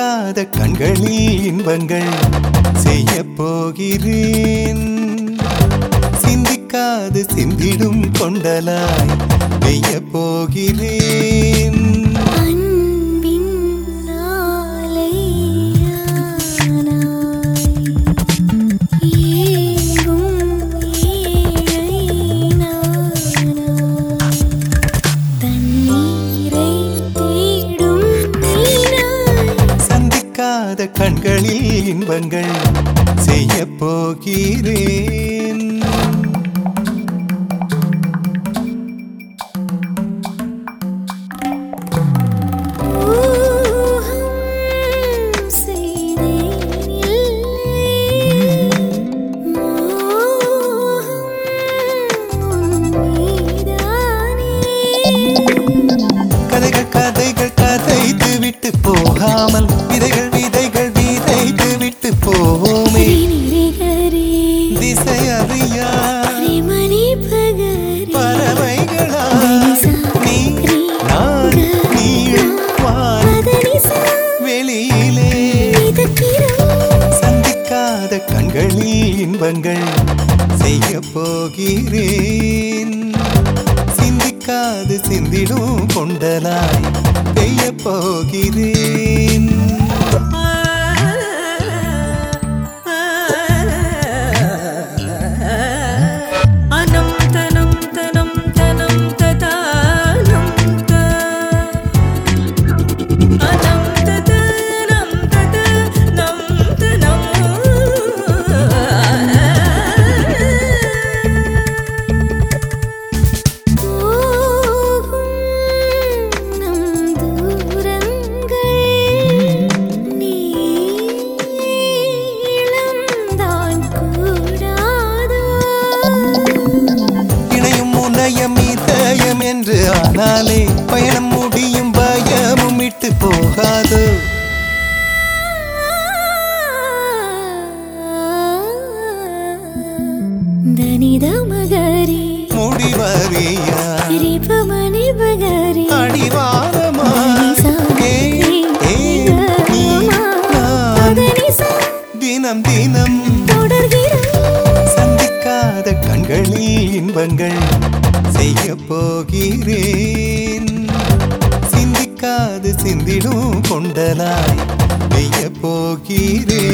சிந்திக்காத கண்களில் இன்பங்கள் செய்ய போகிறேன் சிந்திக்காது சிந்திடும் கொண்டலாய் பெய்ய போகிறேன் அன்பின் ஆலையானாய் ஏங்கும் ஏழை நானாய் தண்ணீரை தேடும் நீனாய் சந்திக்காத கண்களில் இன்பங்கள் செய்ய போகிறேன் ஊகம் செய்தேன் இல்லை மோகம் உன்மீதானே கதைகள் கதைகள் கதைத்து விட்டு போகாமல் விதைகள் விதைகள் விதைத்து விட்டு போவோமே நிரிகரே திசை அறியா மணி பகரே பறவைகளா நீ நான் நீள் வான் பதனிசா வெளியிலே மிதக்கிறோம் சந்திக்காத கண்களில் இன்பங்கள் செய்ய போகிறேன் சிந்திக்காது சிந்திடும் கொண்டலாய் பெய்ய போகிறேன் अनं तनं तनं तनं ततानं त अनं ततनं ततनं तनं போகும் நம் தூரங்கள் நீளம்தான் கூடாதோ இணையும் முனையம் இதயம் என்று ஆனாலே பயணம் முடியும் பயமும் விட்டு போகாது ದನಿದ ಮಗರಿ முடிவறியா ರಿಪಮಣಿ ಬಗರಿ அடிவாரமா ஏ, ஏ, நீ, நான் தினம் தினம் சந்திக்காத கண்களில் இன்பங்கள் செய்ய போகிறேன் சிந்திக்காது சிந்திடும் கொண்டலாய் பெய்ய போகிறேன்